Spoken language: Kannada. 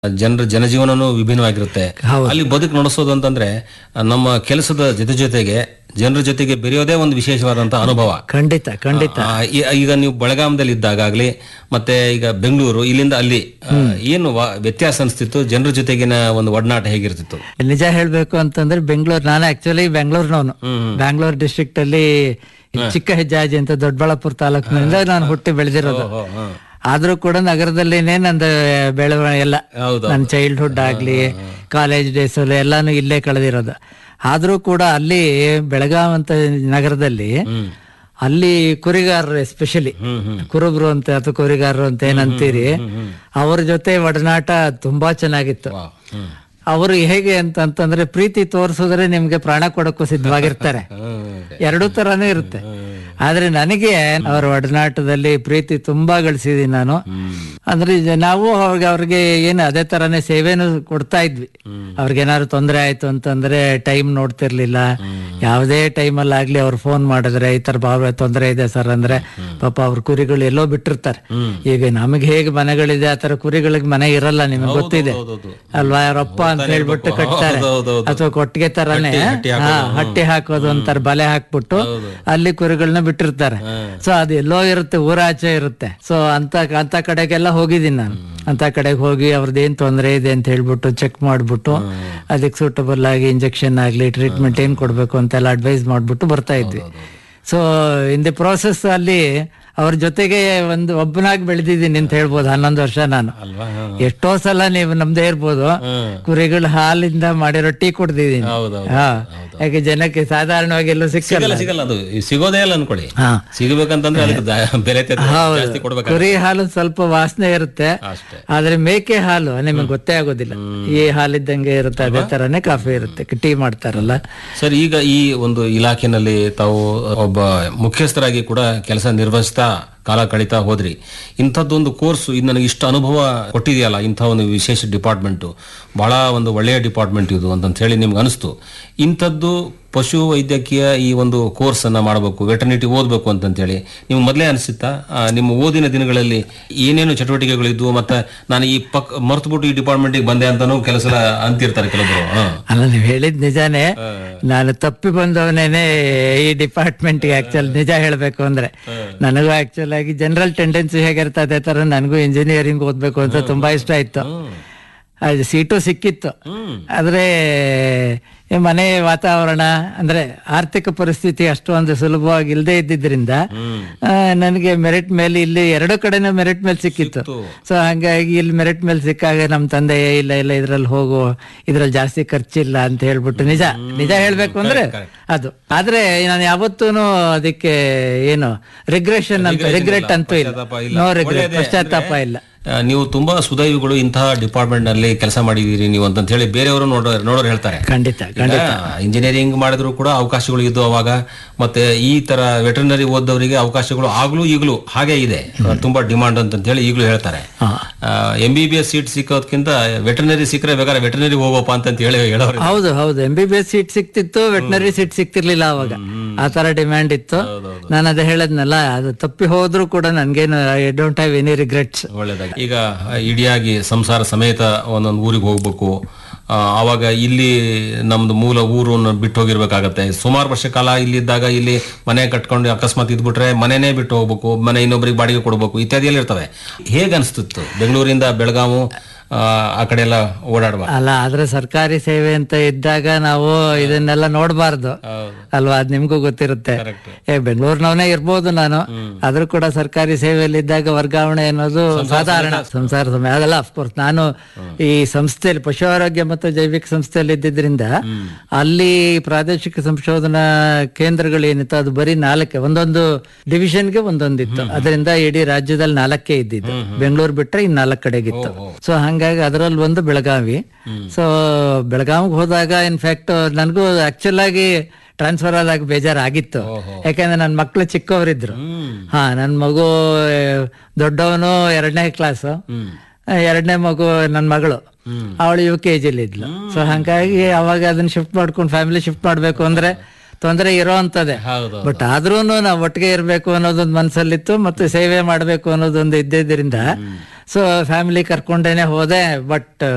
ಜನರ ಜನಜೀವನನೂ ವಿಭಿನ್ನವಾಗಿರುತ್ತೆ ಹೌದು. ಅಲ್ಲಿ ಬದುಕು ನಡೆಸೋದು ಅಂತಂದ್ರೆ ಆ, ನಮ್ಮ ಕೆಲಸದ ಜೊತೆ ಜೊತೆಗೆ ಜನರ ಜೊತೆಗೆ ಬೆರೆಯೋದೇ ಒಂದು ವಿಶೇಷವಾದಂತಹ ಅನುಭವ ಖಂಡಿತ ಖಂಡಿತ ಆ, ಈ- ಈಗ ನೀವು ಬೆಳಗಾಮದಲ್ಲಿ ಇದ್ದಾಗಲಿ ಮತ್ತೆ ಈಗ ಬೆಂಗಳೂರು ಇಲ್ಲಿಂದ ಅಲ್ಲಿ ಆ, ಏನು ವ- ವ್ಯತ್ಯಾಸ ಅನಿಸ್ತಿತ್ತು ಜನರ ಜೊತೆಗಿನ ಒಂದು ಒಡನಾಟ ಹೇಗಿರ್ತಿತ್ತು ನಿಜ ಹೇಳ್ಬೇಕು ಅಂತಂದ್ರೆ ಬೆಂಗಳೂರು ನಾನು ಆಕ್ಚುಲಿ ಬೆಂಗಳೂರಿನವನು ಬ್ಯಾಂಗ್ಳೂರ್ ಡಿಸ್ಟ್ರಿಕ್ಟ್ ಅಲ್ಲಿ ಚಿಕ್ಕ ಹೆಜ್ಜಾಜಿ ಅಂತ ದೊಡ್ಡಬಳ್ಳಾಪುರ ತಾಲೂಕಿನಿಂದ ನಾನು ಹುಟ್ಟಿ ಬೆಳೆದಿರೋದು ಓ, ಹ. ಆದ್ರೂ ಕೂಡ ನಗರದಲ್ಲಿನೇ ನಂದು ಬೆಳವಣಿಗೆ ಎಲ್ಲ ಹೌದು ನನ್ನ ಚೈಲ್ಡ್ಹುಡ್ ಆಗ್ಲಿ ಕಾಲೇಜ್ ಡೇಸ್ ಎಲ್ಲಾನು ಇಲ್ಲೇ ಕಳೆದಿರೋದು ಆದ್ರೂ ಕೂಡ ಅಲ್ಲಿ ಬೆಳಗಾವ್ ಅಂತ ನಗರದಲ್ಲಿ ಅಲ್ಲಿ ಕುರಿಗಾರರು ಎಸ್ಪೆಷಲಿ ಕುರುಬ್ರು ಅಂತ ಅಥವಾ ಕುರಿಗಾರರು ಅಂತ ಏನಂತೀರಿ ಅವ್ರ ಜೊತೆ ಒಡನಾಟ ತುಂಬಾ ಚೆನ್ನಾಗಿತ್ತು ವಾ, ಹ್ಮ್. ಅವರು ಹೇಗೆ ಅಂತ ಅಂತಂದ್ರೆ ಪ್ರೀತಿ ತೋರಿಸಿದ್ರೆ ನಿಮ್ಗೆ ಪ್ರಾಣ ಕೊಡಕ್ಕೂ ಸಿದ್ಧವಾಗಿರ್ತಾರೆ ಹ್ಮ್. ಎರಡೂ ತರಾನು ಇರುತ್ತೆ ಆದ್ರೆ ನನಗೆ ಅವರ ಒಡನಾಟದಲ್ಲಿ ಪ್ರೀತಿ ತುಂಬಾ ಗಳಿಸಿದೀನಿ ನಾನು ಅಂದ್ರೆ ಈಗ ನಾವು ಅವ್ರಿಗೆ ಅವ್ರಿಗೆ ಏನು ಅದೇ ತರಾನೇ ಸೇವೆನೂ ಕೊಡ್ತಾ ಇದ್ವಿ ಅವ್ರಿಗೇನಾದ್ರು ತೊಂದರೆ ಆಯ್ತು ಅಂತಂದ್ರೆ ಟೈಮ್ ನೋಡ್ತಿರ್ಲಿಲ್ಲ ಯಾವುದೇ ಟೈಮಲ್ಲಿ ಆಗ್ಲಿ ಅವ್ರು ಫೋನ್ ಮಾಡಿದ್ರೆ ಈ ತರ ಭಾವ ತೊಂದರೆ ಇದೆ ಸರ್ ಅಂದ್ರೆ ಪಾಪ ಅವ್ರ ಕುರಿಗಳು ಎಲ್ಲೋ ಬಿಟ್ಟಿರ್ತಾರೆ ಈಗ ನಮಗೆ ಹೇಗೆ ಮನೆಗಳಿದೆ ಆ ತರ ಕುರಿಗಳಿಗೆ ಮನೆ ಇರಲ್ಲ ನಿಮಗೆ ಗೊತ್ತಿದೆ ಹೌದೌದು. ಅಲ್ವಾ ಅವರಪ್ಪ ಅಂತ ಹೇಳ್ಬಿಟ್ಟು ಕಟ್ತಾರೆ ಹೌದೌದು. ಅಥವಾ ಕೊಟ್ಟಿಗೆ ತರಾನೇ ಹಟ್ಟಿ ಹಾ, ಹಟ್ಟಿ ಹಾಕೋದು ಅಂತಾರೆ ಬಲೆ ಹಾಕ್ಬಿಟ್ಟು ಅಲ್ಲಿ ಕುರಿಗಳನ್ನ ಬಿಟ್ಟಿರ್ತಾರೆ ಸೊ ಅದು ಎಲ್ಲೋ ಇರುತ್ತೆ ಊರಾಚೆ ಇರುತ್ತೆ ಸೊ ಅಂತ ಅಂತ ಕಡೆಗೆಲ್ಲ ಹೋಗಿದ್ದೀನಿ ನಾನು ಅಂತ ಕಡೆಗೆ ಹೋಗಿ ಅವ್ರದ್ದು ಏನ್ ತೊಂದರೆ ಇದೆ ಅಂತ ಹೇಳ್ಬಿಟ್ಟು ಚೆಕ್ ಮಾಡ್ಬಿಟ್ಟು ಅದಕ್ಕೆ ಸೂಟಬಲ್ ಆಗಿ ಇಂಜೆಕ್ಷನ್ ಆಗ್ಲಿ ಟ್ರೀಟ್ಮೆಂಟ್ ಏನ್ ಕೊಡ್ಬೇಕು ಅಂತೆಲ್ಲ ಅಡ್ವೈಸ್ ಮಾಡ್ಬಿಟ್ಟು ಬರ್ತಾ ಇದ್ವಿ ಸೊ ಇನ್ ದಿ ಪ್ರೋಸೆಸ್ ಅಲ್ಲಿ ಅವ್ರ ಜೊತೆಗೆ ಒಂದು ಒಬ್ಬನಾಗಿ ಬೆಳೆದಿದ್ದೀನಿ ಅಂತ ಹೇಳ್ಬೋದು ಹನ್ನೊಂದು ವರ್ಷ ನಾನು ಅಲ್ವಾ ಹ. ಎಷ್ಟೋ ಸಲ ನೀವು ನಮ್ದೇ ಇರ್ಬೋದು ಕುರಿಗಳ ಹಾಲಿಂದ ಮಾಡಿರೋ ಟೀ ಕುಡ್ದಿದ್ದೀನಿ ಹೌದೌದು. ಹಾ ಯಾಕೆ ಜನಕ್ಕೆ ಸಾಧಾರಣವಾಗಿ ಎಲ್ಲೂ ಸಿಕ್ಕಲ್ಲ ಸಿಗಲ್ಲ ಸಿಗಲ್ಲ ಅದು ಈ ಸಿಗೋದೇ ಇಲ್ಲ ಅನ್ಕೊಳ್ಳಿ ಹಾ ಸಿಗಬೇಕಂತಂದ್ರೆ ಅದಕ್ಕೆ ದ- ಬೆಲೆ ತೆತ್ತು ಜಾಸ್ತಿ ಕೊಡ್ಬೇಕು ಕುರಿ ಹಾಲು ಸ್ವಲ್ಪ ವಾಸನೆ ಇರುತ್ತೆ ಅಷ್ಟೇ ಆದ್ರೆ ಮೇಕೆ ಹಾಲು ನಿಮಗೆ ಗೊತ್ತೇ ಆಗೋದಿಲ್ಲ ಈ ಹಾಲಿದ್ದಂಗೆ ಇರುತ್ತೆ ಅದೇ ತರನೇ ಕಾಫಿ ಇರುತ್ತೆ ಟೀ ಮಾಡ್ತಾರಲ್ಲ ಸರ್ ಈಗ ಈ ಒಂದು ಇಲಾಖೆನಲ್ಲಿ ತಾವು ಒಬ್ಬ ಮುಖ್ಯಸ್ಥರಾಗಿ ಕೂಡ ಕೆಲಸ ನಿರ್ವಹಿಸ್ತಾ ಕಾಲ ಕಳೀತಾ ಹೋದ್ರಿ ಇಂಥದ್ದೊಂದು ಕೋರ್ಸ್ ಇದು ನನಗೆ ಇಷ್ಟು ಅನುಭವ ಕೊಟ್ಟಿದೆಯಲ್ಲ ಇಂಥ ಒಂದು ವಿಶೇಷ ಡಿಪಾರ್ಟ್ಮೆಂಟು ಬಹಳ ಒಂದು ಒಳ್ಳೆಯ ಡಿಪಾರ್ಟ್ಮೆಂಟ್ ಇದು ಅಂತಂತ ಹೇಳಿ ನಿಮ್ಗೆ ಅನಿಸ್ತು ಇಂಥದ್ದು ಪಶು ವೈದ್ಯಕೀಯ ಈ ಒಂದು ಕೋರ್ಸ್ ಅನ್ನ ಮಾಡಬೇಕು ವೆಟರ್ನಿಟಿ ಓದಬೇಕು ಅಂತಂತೇಳಿ ನಿಮ್ಗೆ ಮೊದಲೇ ಅನಿಸುತ್ತಾ ಆ, ನಿಮ್ಮ ಓದಿನ ದಿನಗಳಲ್ಲಿ ಏನೇನು ಚಟುವಟಿಕೆಗಳಿದ್ವು ಮತ್ತೆ ನಾನು ಈ ಪಕ್ ಮರ್ತುಬಿಟ್ಟು ಈ ಡಿಪಾರ್ಟ್ಮೆಂಟಿಗೆ ಬಂದೆ ಅಂತಾನೂ ಕೆಲಸ ಅಂತಿರ್ತಾರೆ ಕೆಲವರು ಹಾ. ಅಲ್ಲ ನೀವು ಹೇಳಿದ್ ನಿಜಾನೇ ನಾನು ತಪ್ಪಿ ಬಂದವನೇನೆ ಈ ಡಿಪಾರ್ಟ್ಮೆಂಟ್ಗೆ ಆಕ್ಚುಲ್ ನಿಜ ಹೇಳ್ಬೇಕು ಅಂದ್ರೆ ನನಗೂ ಆಕ್ಚುಲ್ ಆಗಿ ಜನರಲ್ ಟೆಂಡೆನ್ಸಿ ಹೇಗಿರುತ್ತೆ ಅದೇ ತರ ನನಗೂ ಇಂಜಿನಿಯರಿಂಗ್ ಓದ್ಬೇಕು ಅಂತ ತುಂಬಾ ಇಷ್ಟ ಇತ್ತು ಅದು ಸೀಟು ಸಿಕ್ಕಿತ್ತು ಆದ್ರೆ ಈ ಮನೆ ವಾತಾವರಣ ಅಂದ್ರೆ ಆರ್ಥಿಕ ಪರಿಸ್ಥಿತಿ ಅಷ್ಟೊಂದು ಸುಲಭವಾಗಿ ಇಲ್ಲದೆ ಇದ್ದಿದ್ರಿಂದ ಆ, ನನಗೆ ಮೆರಿಟ್ ಮೇಲೆ ಇಲ್ಲಿ ಎರಡು ಕಡೆನೂ ಮೆರಿಟ್ ಮೇಲೆ ಸಿಕ್ಕಿತ್ತು ಸೊ ಹಂಗಾಗಿ ಇಲ್ಲಿ ಮೆರಿಟ್ ಮೇಲೆ ಸಿಕ್ಕಾಗ ನಮ್ಮ ತಂದೆ "ಏ, ಇಲ್ಲ ಇಲ್ಲ ಇದ್ರಲ್ಲಿ ಹೋಗು ಇದ್ರಲ್ಲಿ ಜಾಸ್ತಿ ಖರ್ಚಿಲ್ಲ ಅಂತ ಹೇಳ್ಬಿಟ್ಟು ನಿಜ ನಿಜ ಹೇಳ್ಬೇಕು ಅಂದ್ರೆ ಅದು ಆದ್ರೆ ನಾನು ಯಾವತ್ತೂನು ಅದಕ್ಕೆ ಏನು ರಿಗ್ರೆಷನ್ ಅಂತ ರಿಗ್ರೆಟ್ ಅಂತೂ ಇಲ್ಲ ಪಶ್ಚಾತ್ತಾಪ ಇಲ್ಲ. ನೋ ರಿಗ್ರೆಟ್ ಒಳ್ಳೆಯದೇ. ಪಶ್ಚಾತ್ತಾಪ ಇಲ್ಲ ಆ, ನೀವು ತುಂಬಾ ಸುದೈವಿಗಳು ಇಂತಹ ಡಿಪಾರ್ಟ್ಮೆಂಟ್ ನಲ್ಲಿ ಕೆಲಸ ಮಾಡಿದೀರಿ ನೀವು ಅಂತ ಹೇಳಿ ಬೇರೆಯವರು ನೋಡೋ ನೋಡೋರು ಹೇಳ್ತಾರೆ ಖಂಡಿತ ಇಂಜಿನಿಯರಿಂಗ್ ಮಾಡಿದ್ರು ಕೂಡ ಅವಕಾಶಗಳು ಇದ್ದು ಅವಾಗ ಮತ್ತೆ ಈ ತರ ವೆಟರ್ನರಿ ಓದವರಿಗೆ ಅವಕಾಶಗಳು ಆಗ್ಲೂ ಈಗಲೂ ಹಾಗೆ ಇದೆ ತುಂಬಾ ಡಿಮಾಂಡ್ ಅಂತ ಹೇಳಿ ಈಗಲೂ ಹೇಳ್ತಾರೆ M B B S seat ಸಿಕ್ಕೋದ್ಕಿಂತ ವೆಟರ್ನರಿ ಸಿಕ್ಕರೆ ಬೇಕಾದ್ರೆ ವೆಟರ್ನರಿ ಹೋಗೋಪ್ಪ ಅಂತ ಹೇಳಿ ಹೇಳೋರು ಹೌದು ಹೌದು M B B S seat ಸಿಕ್ತಿತ್ತು ವೆಟನರಿ ಸೀಟ್ ಸಿಕ್ತಿರ್ಲಿಲ್ಲ ಅವಾಗ ಆ ತರ ಡಿಮ್ಯಾಂಡ್ ಇತ್ತು ನಾನು ಅದೇ ಹೇಳದ್ನಲ್ಲ ಅದು ತಪ್ಪಿ ಹೋದ್ರು ಕೂಡ ನನ್ಗೇನು I don't have any regrets ಒಳ್ಳೇದಾಗಿ ಈಗ ಇಡಿಯಾಗಿ ಸಂಸಾರ ಸಮೇತ ಒಂದೊಂದು ಊರಿಗೆ ಹೋಗ್ಬೇಕು ಆ, ಆವಾಗ ಇಲ್ಲಿ ನಮ್ದು ಮೂಲ ಊರನ್ನು ಬಿಟ್ಟು ಹೋಗಿರ್ಬೇಕಾಗತ್ತೆ ಸುಮಾರು ವರ್ಷ ಕಾಲ ಇಲ್ಲಿದ್ದಾಗ ಇಲ್ಲಿ ಮನೆ ಕಟ್ಕೊಂಡು ಅಕಸ್ಮಾತ್ ಇದ್ಬಿಟ್ರೆ ಮನೆನೇ ಬಿಟ್ಟು ಹೋಗ್ಬೇಕು ಮನೆ ಇನ್ನೊಬ್ರಿಗೆ ಬಾಡಿಗೆ ಕೊಡ್ಬೇಕು ಇತ್ಯಾದಿ ಎಲ್ಲ ಇರ್ತವೆ ಹೇಗೆ ಅನಿಸ್ತಿತ್ತು ಬೆಂಗಳೂರಿಂದ ಬೆಳಗಾವು ಆ, ಆ ಕಡೆ ಎಲ್ಲ ಓಡಾಡುವ ಅಲ್ಲ ಆದ್ರೆ ಸರ್ಕಾರಿ ಸೇವೆ ಅಂತ ಇದ್ದಾಗ ನಾವು ಇದನ್ನೆಲ್ಲ ನೋಡಬಾರ್ದು ಅಲ್ವಾ ಅದ್ ನಿಮ್ಗೂ ಗೊತ್ತಿರುತ್ತೆ ಏ ಬೆಂಗಳೂರಿನವನೇ ಇರ್ಬೋದು ನಾನು ಆದ್ರೂ ಕೂಡ ಸರ್ಕಾರಿ ಸೇವೆಯಲ್ಲಿ ಇದ್ದಾಗ ವರ್ಗಾವಣೆ ಅನ್ನೋದು ಸಾಧಾರಣ ಸಂಸಾರ ಸಮಯ ಅದಲ್ಲ ಅಫ್ಕೋರ್ಸ್ ನಾನು ಈ ಸಂಸ್ಥೆಯಲ್ಲಿ ಪಶು ಆರೋಗ್ಯ ಮತ್ತು ಜೈವಿಕ ಸಂಸ್ಥೆಯಲ್ಲಿ ಇದ್ದಿದ್ರಿಂದ ಅಲ್ಲಿ ಪ್ರಾದೇಶಿಕ ಸಂಶೋಧನಾ ಕೇಂದ್ರಗಳು ಏನಿತ್ತು ಅದು ಬರೀ ನಾಲ್ಕೆ ಒಂದೊಂದು ಡಿವಿಷನ್ಗೆ ಒಂದೊಂದಿತ್ತು ಅದರಿಂದ ಇಡೀ ರಾಜ್ಯದಲ್ಲಿ ನಾಲ್ಕೇ ಇದ್ದಿದ್ದು ಬೆಂಗಳೂರು ಬಿಟ್ರೆ ಇನ್ ನಾಲ್ಕು ಕಡೆಗಿತ್ತು ಸೊ ಹಂಗಾಗಿ ಅದರಲ್ಲಿ ಒಂದು ಬೆಳಗಾವಿ ಸೊ ಬೆಳಗಾವಿಗೆ ಹೋದಾಗ ಇನ್ಫ್ಯಾಕ್ಟ್ ನನಗೂ ಆಕ್ಚುಲ್ ಆಗಿ ಟ್ರಾನ್ಸ್ಫರ್ ಆದಾಗ ಬೇಜಾರಾಗಿತ್ತು ಯಾಕಂದ್ರೆ ನನ್ನ ಮಕ್ಳು ಚಿಕ್ಕವರಿದ್ರು ಹಾ ನನ್ನ ಮಗು ದೊಡ್ಡವನು ಎರಡನೇ ಕ್ಲಾಸ್ ಎರಡನೇ ಮಗು ನನ್ನ ಮಗಳು ಅವಳು ಯು ಕೆ ಜಿಲಿ ಇದ್ಲು ಸೊ ಹಂಗಾಗಿ ಅವಾಗ ಅದನ್ನ ಶಿಫ್ಟ್ ಮಾಡ್ಕೊಂಡು ಫ್ಯಾಮಿಲಿ ಶಿಫ್ಟ್ ಮಾಡ್ಬೇಕು ಅಂದ್ರೆ ತೊಂದರೆ ಇರೋ ಅಂತದೆ ಹೌದು ಬಟ್ ಆದ್ರೂ ನಾವು ಒಟ್ಟಿಗೆ ಇರಬೇಕು ಅನ್ನೋದೊಂದು ಮನಸ್ಸಲ್ಲಿತ್ತು ಮತ್ತು ಸೇವೆ ಮಾಡಬೇಕು ಅನ್ನೋದೊಂದು ಇದ್ದಿದ್ದರಿಂದ ಸೊ ಫ್ಯಾಮಿಲಿ ಕರ್ಕೊಂಡೇನೆ ಹೋದೆ ಬಟ್